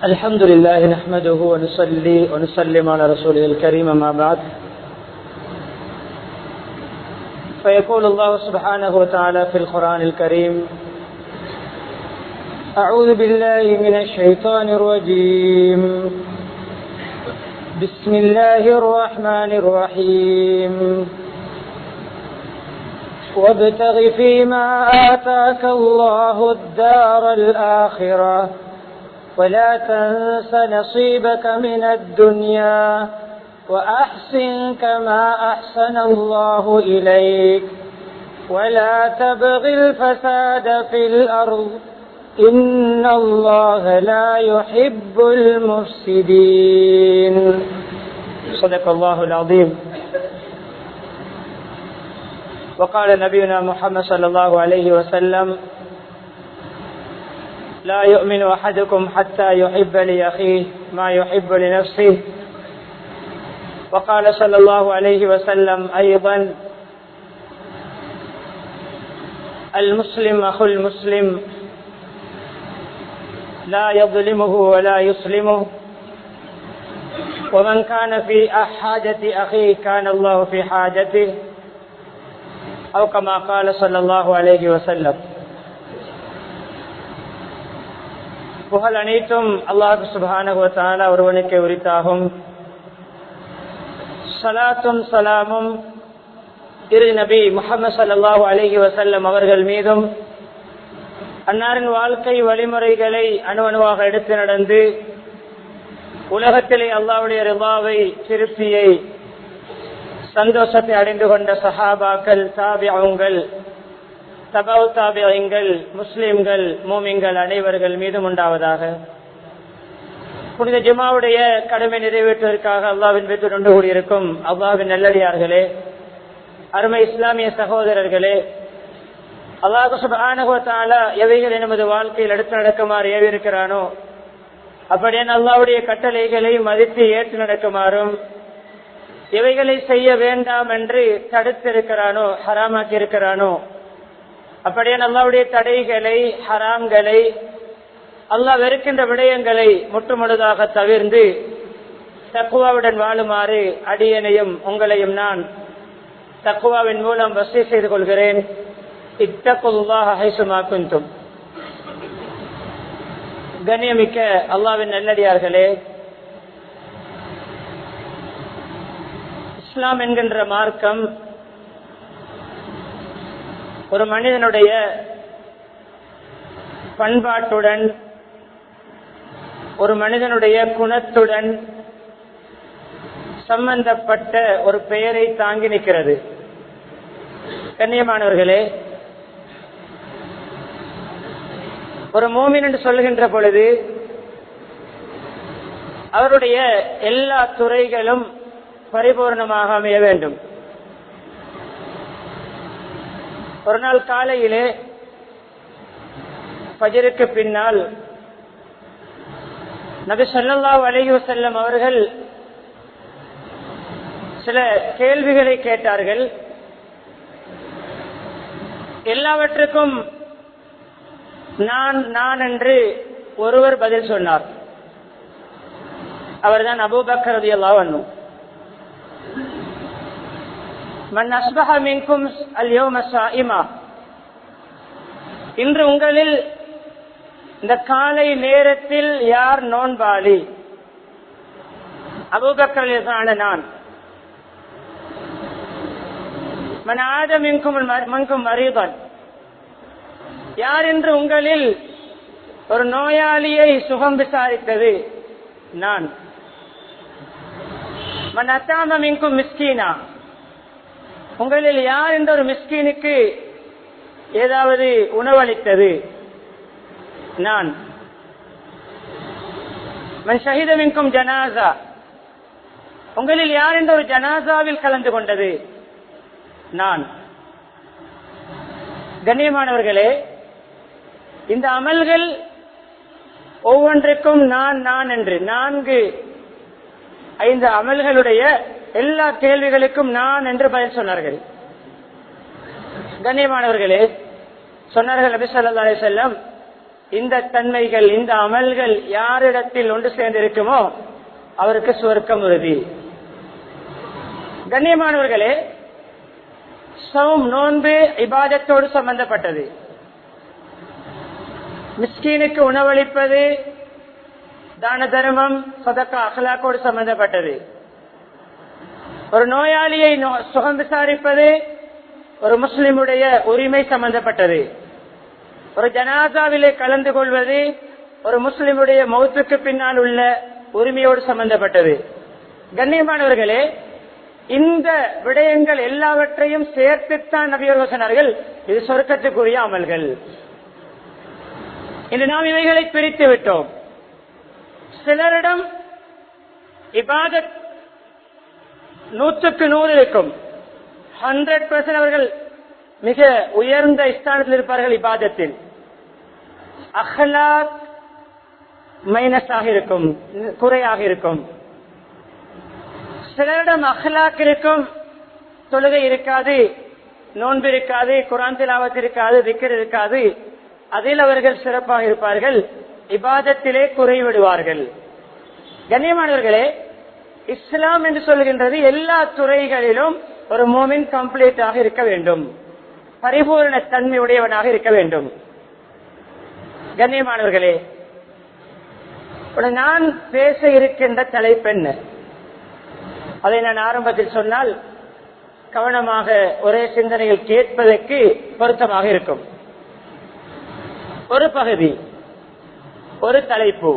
الحمد لله نحمده ونصلي ونسلم على رسوله الكريم ما بعد فيقول الله سبحانه وتعالى في القرآن الكريم أعوذ بالله من الشيطان الرجيم بسم الله الرحمن الرحيم وابتغ فيما آتاك الله الدار الآخرة ولا تنس نصيبك من الدنيا وأحسن كما أحسن الله إليك ولا تبغ الفساد في الأرض إن الله لا يحب المفسدين صدق الله العظيم وقال نبينا محمد صلى الله عليه وسلم لا يؤمن أحدكم حتى يحب لأخيه ما يحب لنفسه وقال صلى الله عليه وسلم أيضا المسلم أخو المسلم لا يظلمه ولا يسلمه ومن كان في حاجة أخيه كان الله في حاجته أو كما قال صلى الله عليه وسلم புகழ் அனைத்தும் அல்லாஹு சுபான ஒருவனுக்கு உரித்தாகும் சலாத்தும் சலாமும் திரு நபி முகமது சல்லாஹூ அலஹி வசல்லம் அவர்கள் மீதும் அன்னாரின் வாழ்க்கை வழிமுறைகளை அணுவணுவாக எடுத்து நடந்து உலகத்திலே அல்லாவுடைய ரிபாவை திருப்தியை சந்தோஷத்தை அடைந்து கொண்ட சஹாபாக்கள் தாபியங்கள் தபவு தாபியங்கள் முஸ்லிம்கள் மூமிங்கள் அனைவர்கள் மீதும் உண்டாவதாக புனித ஜிமாவுடைய கடமை நிறைவேற்றுவதற்காக அல்லாவின் வீட்டு கொண்டு கூடியிருக்கும் அல்லாவின் நல்லடியார்களே அருமை இஸ்லாமிய சகோதரர்களே அல்லாஹு சுபானுகத்தால எவைகள் நமது வாழ்க்கையில் எடுத்து நடக்குமாறு ஏவிருக்கிறானோ அப்படியே அல்லாவுடைய கட்டளைகளை மதித்து ஏற்று நடக்குமாறும் எவைகளை செய்ய வேண்டாம் என்று தடுத்திருக்கிறானோ ஹராமாக்கி இருக்கிறானோ அப்படியே அல்லாவுடைய தடைகளை ஹராம்களை அல்லாஹ் வெறுக்கின்ற விடயங்களை முற்றுமுழுதாக தவிர்ந்து தக்குவாவுடன் வாழுமாறு அடியனையும் உங்களையும் நான் தக்குவாவின் மூலம் வசதி செய்து கொள்கிறேன் இத்தகுல்லாஹும் கண்ணியமிக்க அல்லாவின் நல்லடியார்களே இஸ்லாம் என்கின்ற மார்க்கம் ஒரு மனிதனுடைய பண்பாட்டுடன் ஒரு மனிதனுடைய குணத்துடன் சம்பந்தப்பட்ட ஒரு பெயரை தாங்கி நிற்கிறது கண்ணியமானவர்களே ஒரு மோமின் என்று சொல்லுகின்ற பொழுது அவருடைய எல்லா துறைகளும் பரிபூர்ணமாக அமைய வேண்டும் ஒரு நாள் காலையிலே பஜருக்கு பின்னால் நபி சொல்லல்லா அலைஹி செல்லம் அவர்கள் சில கேள்விகளை கேட்டார்கள் எல்லாவற்றுக்கும் நான் நான் என்று ஒருவர் பதில் சொன்னார் அவர்தான் அபூபக்கர் ரதியல்லா வண்ணும் மன் அஸ்பஹ மின்கும் அல்யோம சாயிமா இன்று உங்களில் இந்த காலை நேரத்தில் யார் நோன்பாளி அபூபக்கரான நான் மன் ஆத மின்கும் மங்கும் மரீதன் யார் என்று உங்களில் ஒரு நோயாளியை சுகம் விசாரித்தது நான் மன் அத்தாம மின்கும் மிஸ்கீனா உங்களில் யார் என்ற ஒரு மிஸ்கீனுக்கு ஏதாவது உணவளித்தது நான் மன் ஷஹிதமின்கும் ஜனாசா உங்களில் யார் என்ற ஒரு ஜனாசாவில் கலந்து கொண்டது நான் கண்ணியமானவர்களே இந்த அமல்கள் ஒவ்வொன்றுக்கும் நான் நான் என்று நான்கு ஐந்து அமல்களுடைய எல்லா கேள்விகளுக்கும் நான் என்று பதில் சொன்னார்கள் கண்ணியமானவர்களே சொன்னார்கள் நபி ஸல்லல்லாஹு அலைஹி வஸல்லம் இந்த தன்மைகள் இந்த அமல்கள் யாரிடத்தில் ஒன்று சேர்ந்திருக்குமோ அவருக்கு சுவர்க்கம் உறுதி கண்ணியமானவர்களே சௌம் நோன்பு இபாதத்தோடு சம்பந்தப்பட்டது மிஸ்கீனுக்கு உணவளிப்பது தான தர்மம் சதக்கா அகலாக்கோடு சம்பந்தப்பட்டது ஒரு நோயாளியை சுகம் விசாரிப்பது ஒரு முஸ்லிமுடைய உரிமை சம்பந்தப்பட்டது ஒரு ஜனாதாவிலே கலந்து கொள்வது ஒரு முஸ்லிமுடைய மௌத்துக்கு பின்னால் உள்ள உரிமையோடு சம்பந்தப்பட்டது கண்ணியமானவர்களே இந்த விடயங்கள் எல்லாவற்றையும் சேர்த்துத்தான் நபியர்கள் சொன்னார்கள் இது சொர்க்கத்துக்குரிய அமல்கள் இன்று நாம் இவைகளை பிரித்து விட்டோம் சிலரிடம் இபாதத் நூற்றுக்கு நூறு இருக்கும் ஹண்ட்ரட் பர்சன்ட் அவர்கள் மிக உயர்ந்த ஸ்தானத்தில் இருப்பார்கள் இபாதத்தில் அஹ்லாக் மைனஸ் ஆக இருக்கும் குறையாக இருக்கும் சிலரிடம் அஹ்லாக் இருக்கும் தொழுகை இருக்காது நோன்பு இருக்காது குரான் திலாவத் இருக்காது திக்கர் இருக்காது அதில் அவர்கள் சிறப்பாக இருப்பார்கள் இபாதத்திலே குறைவிடுவார்கள் கண்ணியமானவர்களே இஸ்லாம் என்று சொல்கின்றது எல்லா துறைகளிலும் ஒரு மோமின் கம்ப்ளீட்டாக இருக்க வேண்டும் பரிபூர்ண தன்மை உடையவனாக இருக்க வேண்டும் கண்ணியமானவர்களே நான் பேச இருக்கின்ற தலைப்பெண்ண அதை நான் ஆரம்பத்தில் சொன்னால் கவனமாக ஒரே சிந்தனையில் கேட்பதற்கு பொருத்தமாக இருக்கும் ஒரு பகுதி ஒரு தலைப்பு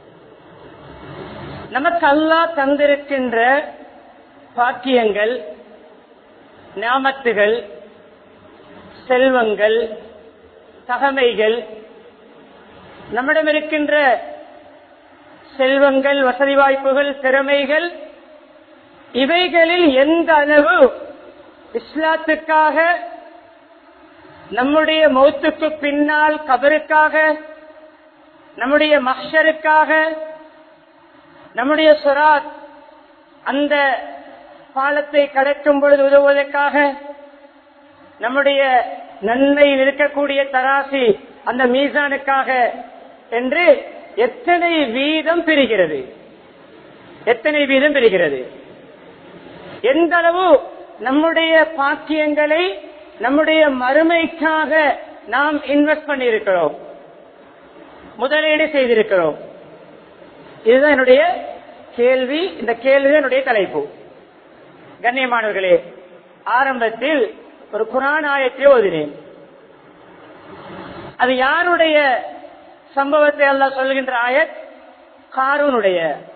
நமக்கு அல்லா தந்திருக்கின்ற பாக்கியங்கள் ஞாமத்துகள் செல்வங்கள் தகமைகள் நம்மிடம் இருக்கின்ற செல்வங்கள் வசதி வாய்ப்புகள் திறமைகள் இவைகளில் எந்த அளவு இஸ்லாத்துக்காக நம்முடைய மௌத்துக்கு பின்னால் கபருக்காக நம்முடைய மஷருக்காக நம்முடைய சுராத் அந்த பாலத்தை கடக்கும் பொழுது உதவுவதற்காக நம்முடைய நன்மையில் இருக்கக்கூடிய தராசி அந்த மீசானுக்காக என்று எத்தனை வீதம் பிரிகிறது எத்தனை வீதம் பிரிகிறது எந்த அளவு நம்முடைய பாக்கியங்களை நம்முடைய மறுமைக்காக நாம் இன்வெஸ்ட் பண்ணியிருக்கிறோம் முதலீடு செய்திருக்கிறோம் இதுதான் என்னுடைய கேள்வி இந்த கேள்வி என்னுடைய தலைப்பு கண்ணியமானவர்களே ஆரம்பத்தில் ஒரு குரான் ஆயத்தை ஓதினேன் அது யாருடைய சம்பவத்தை எல்லாம் சொல்கின்ற ஆயத் காரூனுடைய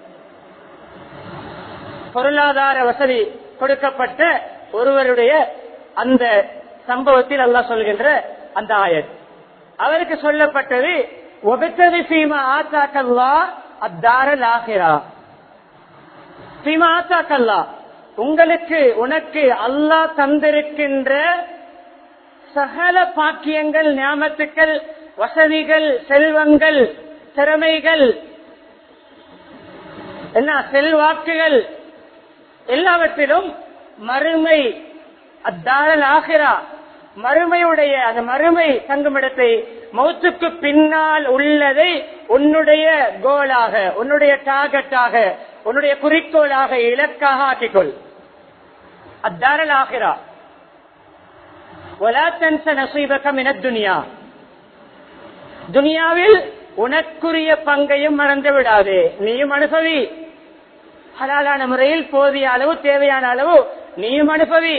பொருளாதார வசதி கொடுக்கப்பட்ட ஒருவருடைய அந்த சம்பவத்தில் அல்லாஹ் சொல்கின்ற அந்த ஆயத் அவருக்கு சொல்லப்பட்டது ஒபத்தது சீமா ஆத்தாக்கல்லா அத்தாரல் ஆகிறா சீமா ஆத்தாக்கல்லா உங்களுக்கு உனக்கு அல்லாஹ் தந்திருக்கின்ற சகல பாக்கியங்கள் ஞாபகத்துக்கள் வசதிகள் செல்வங்கள் திறமைகள் என்ன செல்வாக்குகள் எல்லாவற்றிலும் மறுமை அத்தாரல் ஆகிறா மறுமையுடைய அந்த மறுமை தங்குமிடத்தை மௌத்துக்கு பின்னால் உள்ளதை உன்னுடைய கோலாக உன்னுடைய டார்கெட்டாக உன்னுடைய குறிக்கோளாக இலக்காக ஆக்கிக்கொள் அத்தாரல் ஆகிறா துனியா துனியாவில் உனக்குரிய பங்கையும் மறந்து விடாதே நீயும் அனுபவி ஹலாலான முறையில் போதிய அளவு தேவையான அளவு நீயும் அனுபவி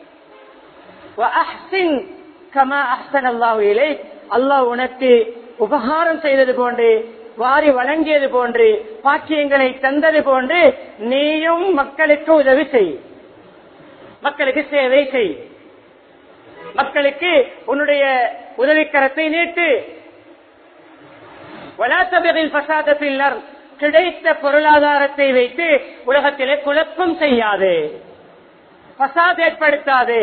அல்லாஹ் உனக்கு உபகாரம் செய்தது போன்று வாரி வழங்கியது போன்று பாக்கியங்களை தந்தது போன்று நீயும் மக்களுக்கு உதவி செய் மக்களுக்கு சேவை செய் மக்களுக்கு உன்னுடைய உதவிக்கரத்தை நீட்டு வலாத்தபையில் பசாதத்தில் கிடைத்த பொருளாதாரத்தை வைத்து உலகத்திலே குழப்பம் செய்யாது பசாத் ஏற்படுத்தாது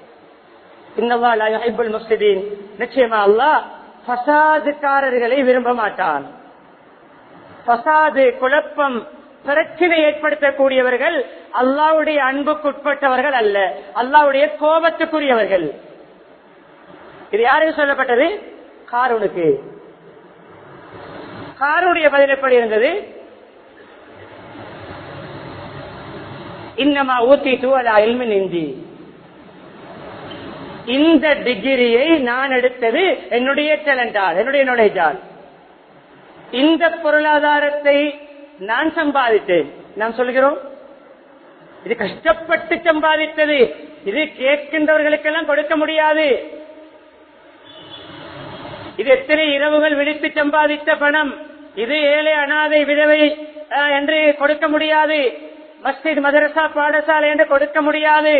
முஸ்லிதீன் நிச்சயமா அல்லா பசாதுக்காரர்களை விரும்ப மாட்டான் பசாது குழப்பம் பிரச்சனை ஏற்படுத்தக்கூடியவர்கள் அல்லாவுடைய அன்புக்குட்பட்டவர்கள் அல்ல அல்லாவுடைய கோபத்துக்குரியவர்கள் இது யாருக்கு சொல்லப்பட்டது காரூனுக்கு காருடைய பதில் எப்படி இருந்தது இன்னமா ஊத்தி தூவலா இல்மின் இந்தி இந்த டிகிரியை நான் எடுத்தது என்னுடைய டேலண்டால் என்னுடைய நுழைஜால் இந்த பொருளாதாரத்தை நான் சம்பாதித்தேன் நாம் சொல்கிறோம் இது கஷ்டப்பட்டு சம்பாதித்தது இது கேட்கின்றவர்களுக்கெல்லாம் கொடுக்க முடியாது இது எத்தனை இரவுகள் விழித்து சம்பாதித்த பணம் இது ஏழை அனாதை விதவை அஹ், என்று கொடுக்க முடியாது மஸ்ஜித் மதரசா பாடசாலை என்று கொடுக்க முடியாது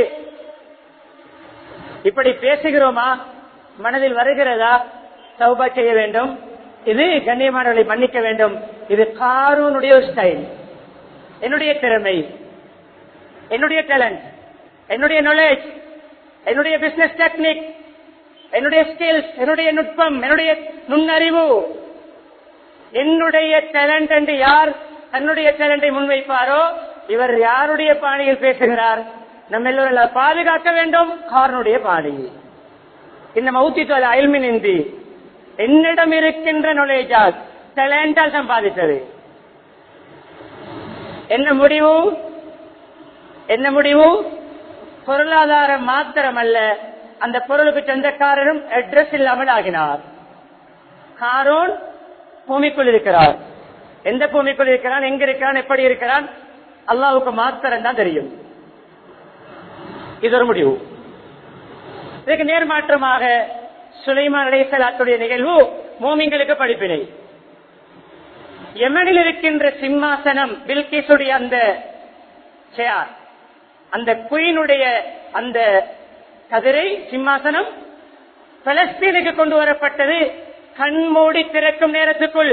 இப்படி பேசுகிறோமா மனதில் வருகிறதா சௌபா செய்ய வேண்டும் இது கண்ணியமானவர்களை மன்னிக்க வேண்டும் இது காரூனுடைய ஒரு ஸ்டைல் என்னுடைய திறமை என்னுடைய டேலண்ட் என்னுடைய நாலேஜ் என்னுடைய பிசினஸ் டெக்னிக் என்னுடைய ஸ்கில்ஸ் என்னுடைய நுட்பம் என்னுடைய நுண்ணறிவு என்னுடைய டேலண்ட் என்று யார் தன்னுடைய டேலண்டை முன்வைப்பாரோ இவர் யாருடைய பாணியில் பேசுகிறார் நம்ம எல்லோரும் அதை பாதுகாக்க வேண்டும் காரனுடைய பாணி இந்த மௌத்தித்துவ அயல்மின் இந்தி என்னிடம் இருக்கின்ற நுழைஜால் டேலண்டால் சம்பாதித்தது என்ன முடிவு என்ன முடிவு பொருளாதாரம் மாத்திரமல்ல அந்த பொருளுக்கு சொந்தக்காரரும் அட்ரஸ் இல்லாமல் ஆகினார் காரோன் பூமிக்குள் இருக்கிறார் எந்த பூமிக்குள் இருக்கிறான் எங்க இருக்கிறான் எப்படி இருக்கிறான் அல்லாவுக்கு மாத்திரம் தான் தெரியும் இது ஒரு முடிவு இதுக்கு நேர்மாற்றமாக சுலைமான் அலைசலாத்துடைய நிகழ்வு மோமிங்களுக்கு படிப்பினை யமனில் இருக்கின்ற சிம்மாசனம் பில்கிசுடைய அந்த சேர் அந்த குயினுடைய அந்த கதிரை சிம்மாசனம் பலஸ்தீனுக்கு கொண்டு வரப்பட்டது கண்மூடி திறக்கும் நேரத்துக்குள்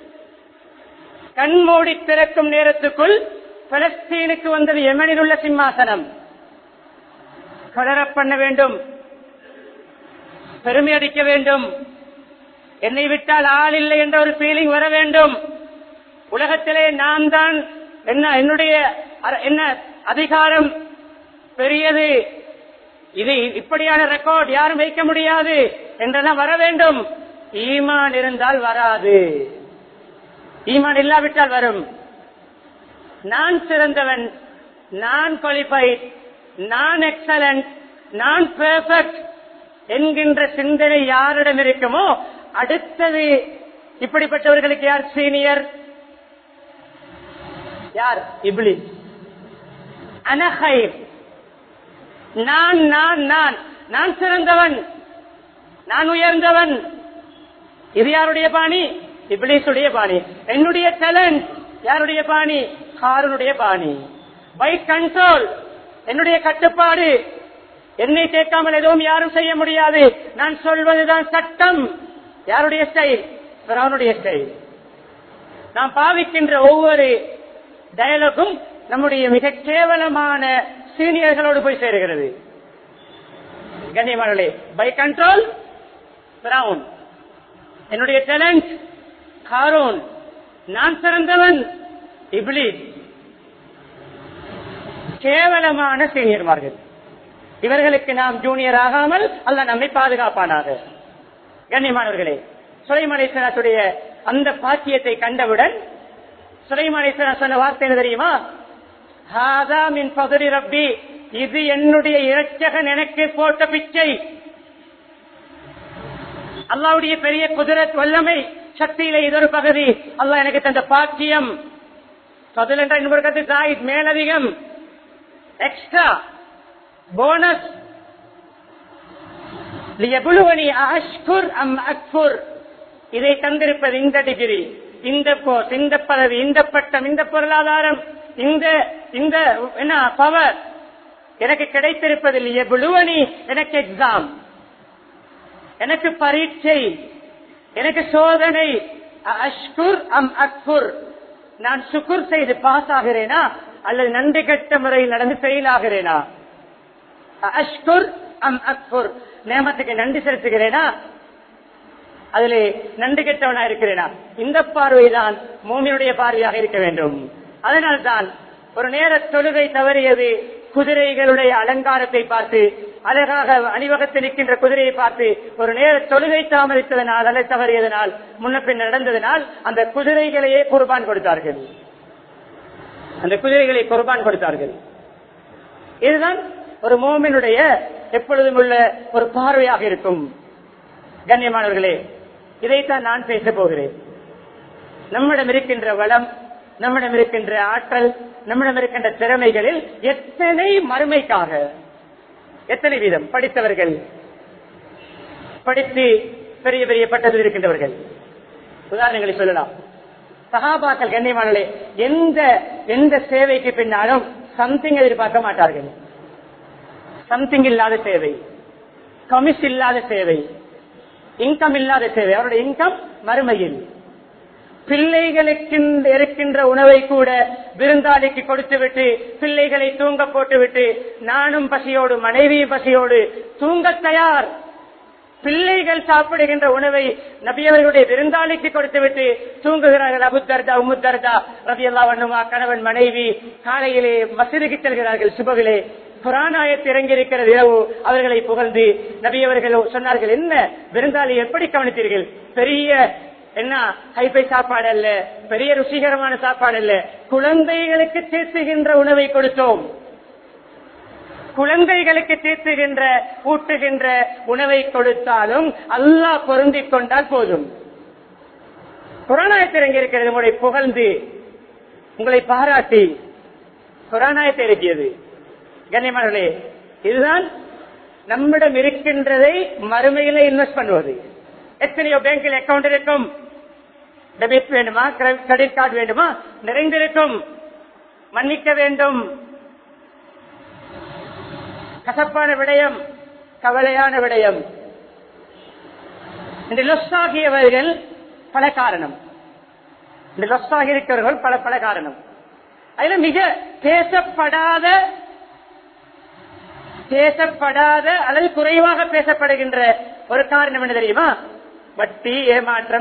கண்மூடி திறக்கும் நேரத்துக்குள் பலஸ்தீனுக்கு வந்தது யமனில் உள்ள சிம்மாசனம் கலர பண்ண வேண்டும் பெருமை அடிக்க வேண்டும் என்னை விட்டால் ஆள் இல்லை என்ற ஒரு ஃபீலிங் வர வேண்டும் உலகத்திலே நான் தான் என்ன என்னுடைய அர- என்ன அதிகாரம் பெரியது இது இப்படியான ரெக்கார்ட் யாரும் வைக்க முடியாது என்றெல்லாம் வர வேண்டும் ஈமான் இருந்தால் வராது ஈமான் இல்லாவிட்டால் வரும் நான் சிறந்தவன் நான் குவாலிஃபைட் நான் எக்ஸலண்ட் நான் பெர்ஃபெக்ட் என்கின்ற சிந்தனை யாரிடம் இருக்குமோ அடுத்தது இப்படிப்பட்டவர்களுக்கு யார் சீனியர் யார் இப்ளி அனஹைர் நான் நான் நான் நான் சிறந்தவன் நான் உயர்ந்தவன் இது யாருடைய பாணி இப்ளீஸுடைய பாணி என்னுடைய டேலண்ட் யாருடைய பாணி ஹாரனுடைய பாணி பை கண்ட்ரோல் என்னுடைய கட்டுப்பாடு என்னை கேட்காமல் எதுவும் யாரும் செய்ய முடியாது நான் சொல்வதுதான் சட்டம் யாருடைய ஸ்டைல் பிறவனுடைய ஸ்டைல் நாம் பாவிக்கின்ற ஒவ்வொரு டயலாகும் நம்முடைய மிக கேவலமான சீனியர்களோடு போய் சேருகிறது கண்ணியமானே பை கண்ட்ரோல் பிரவுன் என்னுடைய டேலண்ட் காரோன் நான் சிறந்தவன் இப்ளீஸ் கேவலமான சீனியர்மார்கள் இவர்களுக்கு நாம் ஜூனியர் ஆகாமல் அல்ல நம்மை பாதுகாப்பானாக கண்ணியமானவர்களே சுலைமலேஸ்வரத்துடைய அந்த பாக்கியத்தை கண்டவுடன் சுலைமலேஸ்வரன் சொன்ன வார்த்தை என்ன தெரியுமா ஹாதா மின் பகுதி ரப்பி இது என்னுடைய இரட்சகன் எனக்கு போட்ட பிச்சை அல்லாவுடைய பெரிய குதிரத் வல்லமை சக்தியில இது ஒரு பகுதி அல்லாஹ் எனக்கு தந்த பாக்கியம் பதில் என்ற இன்னொரு கருத்து சாயித் மேலதிகம் எக்ஸ்ட்ரா போனஸ் லியபுலுவனி அஷ்குர் அம் அக்புர் இதை தந்திருப்பது இந்த டிகிரி இந்த போஸ்ட் இந்த பதவி இந்த பட்டம் இந்த பொருளாதாரம் இந்த இந்த என்ன பவர் எனக்கு கிடைத்திருப்பது லியபுலுவனி எனக்கு எக்ஸாம் எனக்கு பரீட்சை எனக்கு சோதனை அஷ்குர் அம் அக்புர் நான் சுக்குர் செய்து பாஸ் ஆகிறேனா அல்லது நன்றி கட்ட முறையில் நடந்து ஃபெயில் ஆகிறேனா அஷ்குர் அம் அக்புர் நேமத்துக்கு நன்றி செலுத்துகிறேனா அதிலே நன்றி கெட்டவனா இருக்கிறேனா இந்த பார்வைதான் மூமியுடைய பார்வையாக இருக்க வேண்டும் அதனால்தான் ஒரு நேர தொழுகை தவறியது குதிரைகளுடைய அலங்காரத்தை பார்த்து அழகாக அணிவகத்தில் நிற்கின்ற குதிரையை பார்த்து ஒரு நேர தொழுகை தாமதித்ததனால் அல்ல தவறியதனால் முன்ன பின் நடந்ததனால் அந்த குதிரைகளையே குர்பான் கொடுத்தார்கள் அந்த குதிரைகளை குர்பான் கொடுத்தார்கள் இதுதான் ஒரு மோமினுடைய எப்பொழுதும் உள்ள ஒரு பார்வையாக இருக்கும் கண்ணியமானவர்களே இதைத்தான் நான் பேச போகிறேன் நம்மிடம் இருக்கின்ற வளம் நம்மிடம் இருக்கின்ற ஆற்றல் நம்மிடம் இருக்கின்ற திறமைகளில் எத்தனை மறுமைக்காக எத்தனை வீதம் படித்தவர்கள் படித்து பெரிய பெரிய பட்டத்தில் இருக்கின்றவர்கள் உதாரணங்களை சொல்லலாம் சகாபாக்கள் கண்ணியமானே எந்த எந்த சேவைக்கு பின்னாலும் சம்திங் எதிர்பார்க்க மாட்டார்கள் சம்திங் இல்லாத சேவை கமிஷ் இல்லாத சேவை இன்கம் இல்லாத சேவை அவருடைய இன்கம் மறுமையில் பிள்ளைகளுக்கு இருக்கின்ற உணவை கூட விருந்தாளிக்கு கொடுத்து விட்டு பிள்ளைகளை தூங்க போட்டுவிட்டு நானும் பசியோடு மனைவியும் பசியோடு தூங்க தயார் பிள்ளைகள் சாப்பிடுகின்ற உணவை நபியவர்களுடைய விருந்தாளிக்கு கொடுத்துவிட்டு தூங்குகிறார்கள் அபுத்தர்தா உமுத்தர்தா ரவி அல்லா வண்ணுமா கணவன் மனைவி காலையிலே மசிதிக்கு செல்கிறார்கள் சுபவிலே புராணாயத்து இறங்கியிருக்கிறது இரவு அவர்களை புகழ்ந்து நபியவர்கள் சொன்னார்கள் என்ன விருந்தாளி எப்படி கவனித்தீர்கள் பெரிய என்ன ஹைபை சாப்பாடு அல்ல பெரிய ருசிகரமான சாப்பாடு அல்ல குழந்தைகளுக்கு தீர்த்துகின்ற உணவை கொடுத்தோம் குழந்தைகளுக்கு தீர்த்துகின்ற ஊட்டுகின்ற உணவை கொடுத்தாலும் அல்லாஹ் பொருந்திக் கொண்டால் போதும் புராணாயத்தில் இறங்கி இருக்கிறது உங்களை புகழ்ந்து உங்களை பாராட்டி புராணாயத்தை இறக்கியது கண்ணியமானே இதுதான் நம்மிடம் இருக்கின்றதை மறுமையில இன்வெஸ்ட் பண்ணுவது எத்தனையோ பேங்கில் அக்கௌண்ட் இருக்கும் டெபிட் வேண்டுமா கிரெடிட் கார்டு வேண்டுமா நிறைந்திருக்கும் மன்னிக்க வேண்டும் கசப்பான விடயம் கவலையான விடயம் இந்த லொஸ் ஆகியவர்கள் பல காரணம் இந்த லொஸ் ஆகி இருக்கிறவர்கள் பல பல காரணம் அதுல மிக பேசப்படாத பேசப்படாத அல்லது குறைவாக பேசப்படுகின்ற ஒரு காரணம் என்ன தெரியுமா வட்டி ஏமாற்றம்